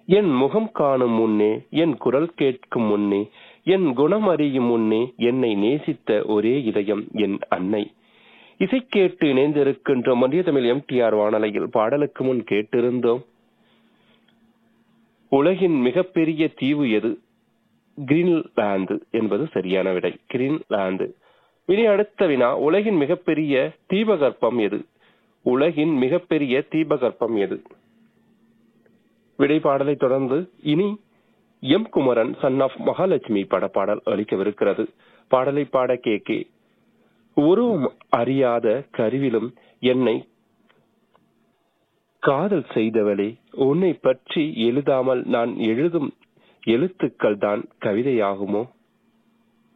என் முகம் காணும் முன்னே என் குரல் கேட்கும் முன்னே என் குணம் அறியும் முன்னே என்னை நேசித்த ஒரே இதயம் என் அன்னை இசை கேட்டு இணைந்திருக்கின்றோம் மத்திய தமிழ் எம்டிஆர் வானலையில் பாடலுக்கு முன் கேட்டிருந்தோம் உலகின் மிகப்பெரிய தீவு எது கிரீன்லாந்து என்பது சரியான விடை கிரீன்லாந்து இனி அடுத்த வினா உலகின் மிகப்பெரிய தீபகற்பம் எது உலகின் மிகப்பெரிய தீபகற்பம் எது விடை பாடலை தொடர்ந்து இனி M Kumaran son of Mahalakshmi பட பாடல் அளிக்கவிருக்கிறது பாடலை பாட கே கே உருவம் அறியாத கருவிலும் என்னை காதல் செய்தவளே உன்னை பற்றி எழுதாமல் நான் எழுதும் எழுத்துக்கள் தான் கவிதையாகுமோ